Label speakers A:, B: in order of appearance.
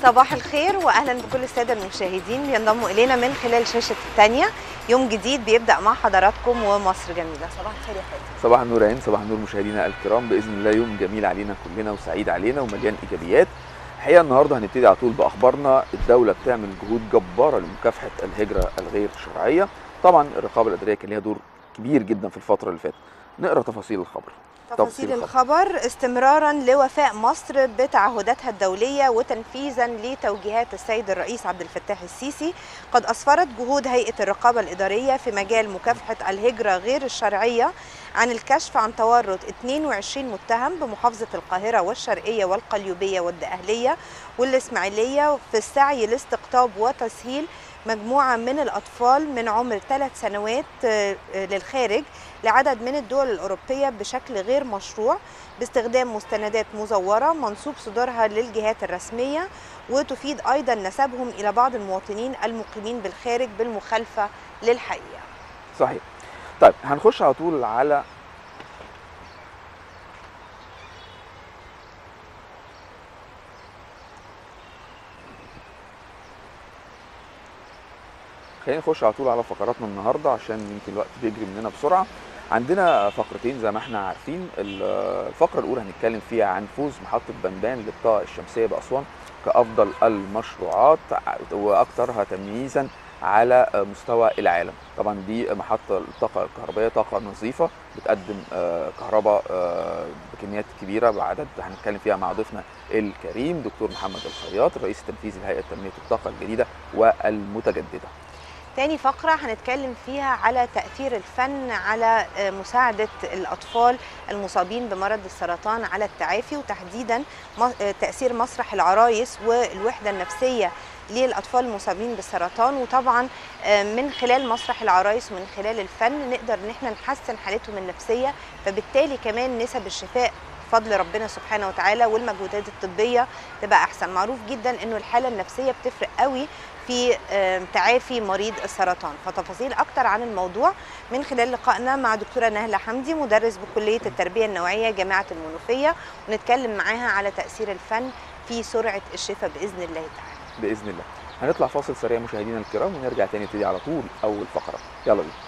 A: صباح الخير واهلا بكل الساده المشاهدين بينضموا الينا من خلال شاشه الثانيه يوم جديد بيبدا مع حضراتكم ومصر جميله صباح الخير يا فادي
B: صباح النور يا هند صباح النور مشاهدينا الكرام باذن الله يوم جميل علينا كلنا وسعيد علينا ومليان ايجابيات الحقيقه النهارده هنبتدي على طول باخبارنا الدوله بتعمل جهود جباره لمكافحه الهجره الغير شرعيه طبعا الرقابه الاداريه كان ليها دور كبير جدا في الفتره اللي فاتت نقرا تفاصيل الخبر
A: تفاصيل الخبر استمرارا لوفاء مصر بتعهداتها الدوليه وتنفيذا لتوجيهات السيد الرئيس عبد الفتاح السيسي قد اسفرت جهود هيئه الرقابه الاداريه في مجال مكافحه الهجره غير الشرعيه عن الكشف عن تورط 22 متهم بمحافظه القاهره والشرقيه والقليوبيه والدقهليه والاسماعيليه في السعي لاستقطاب وتسهيل مجموعة من الأطفال من عمر ثلاث سنوات للخارج لعدد من الدول الأوروبية بشكل غير مشروع باستخدام مستندات مزورة منصوب صدورها للجهات الرسمية وتفيد أيضا نسبهم إلى بعض المواطنين المقيمين بالخارج بالمخالفة للحقيقة
B: صحيح طيب هنخش على طول على خلينا نخش على طول على فقراتنا النهارده عشان يمكن الوقت بيجري مننا بسرعه عندنا فقرتين زي ما احنا عارفين الفقره الاولى هنتكلم فيها عن فوز محطه بنبان للطاقه الشمسيه باسوان كافضل المشروعات واكثرها تمييزا على مستوى العالم طبعا دي محطه الطاقه الكهربائيه طاقه نظيفه بتقدم كهرباء بكميات كبيره بعدد هنتكلم فيها مع ضيفنا الكريم دكتور محمد الخياط الرئيس التنفيذي لهيئه تنميه الطاقه الجديده والمتجدده
A: تاني فقرة هنتكلم فيها على تأثير الفن على مساعدة الأطفال المصابين بمرض السرطان على التعافي وتحديدا تأثير مسرح العرايس والوحدة النفسية للأطفال المصابين بالسرطان وطبعا من خلال مسرح العرايس ومن خلال الفن نقدر ان احنا نحسن حالتهم النفسية فبالتالي كمان نسب الشفاء بفضل ربنا سبحانه وتعالى والمجهودات الطبيه تبقى احسن معروف جدا انه الحاله النفسيه بتفرق قوي في تعافي مريض السرطان فتفاصيل اكتر عن الموضوع من خلال لقائنا مع دكتوره نهله حمدي مدرس بكليه التربيه النوعيه جامعه المنوفيه ونتكلم معاها على تاثير الفن في سرعه الشفاء باذن الله تعالى
B: باذن الله هنطلع فاصل سريع مشاهدينا الكرام ونرجع تاني نبتدي على طول اول فقره يلا بينا